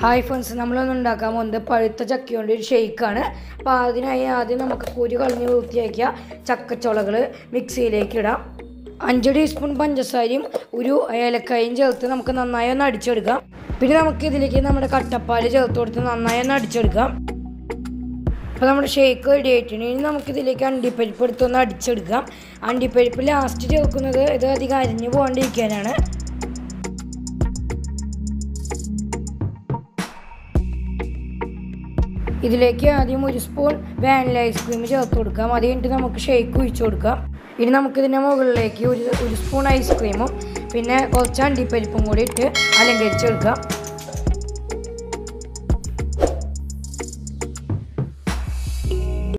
hi friends നമ്മളൊന്ന് ഉണ്ടാക്കാൻ പോകുന്നത് പഴുത്ത ചക്ക കൊണ്ട് ഒരു ഷെയ്ക്കാണ് അപ്പോൾ അതിനായി ആദ്യം നമുക്ക് കുരു കളഞ്ഞ് വൃത്തിയാക്കിയ ചക്കച്ചുളകൾ മിക്സിയിലേക്ക് ഇടാം അഞ്ച് ടീസ്പൂൺ പഞ്ചസാരയും ഒരു ഏലക്കായും ചേർത്ത് നമുക്ക് നന്നായി ഒന്ന് അടിച്ചെടുക്കാം പിന്നെ നമുക്ക് ഇതിലേക്ക് നമ്മുടെ കട്ടപ്പാൽ ചേർത്ത് കൊടുത്ത് നന്നായി ഒന്ന് അടിച്ചെടുക്കാം അപ്പോൾ നമ്മുടെ ഷേക്ക് റെഡി ആയിട്ടുണ്ട് ഇനി നമുക്കിതിലേക്ക് അണ്ടിപ്പരിപ്പ് എടുത്തൊന്ന് അടിച്ചെടുക്കാം അണ്ടിപ്പരിപ്പ് ലാസ്റ്റ് ചേർക്കുന്നത് ഇത് അധികം അരിഞ്ഞു പോകാണ്ടിരിക്കാനാണ് ഇതിലേക്ക് ആദ്യം ഒരു സ്പൂൺ വാനില ഐസ്ക്രീം ചേർത്ത് കൊടുക്കാം അത് കഴിഞ്ഞിട്ട് നമുക്ക് ഷേക്ക് ഒഴിച്ചു കൊടുക്കാം ഇനി നമുക്കിതിൻ്റെ മുകളിലേക്ക് ഒരു ഒരു സ്പൂൺ ഐസ്ക്രീമും പിന്നെ കുറച്ച് അണ്ടിപ്പരിപ്പും കൂടി ഇട്ട് അലങ്കരിച്ചെടുക്കാം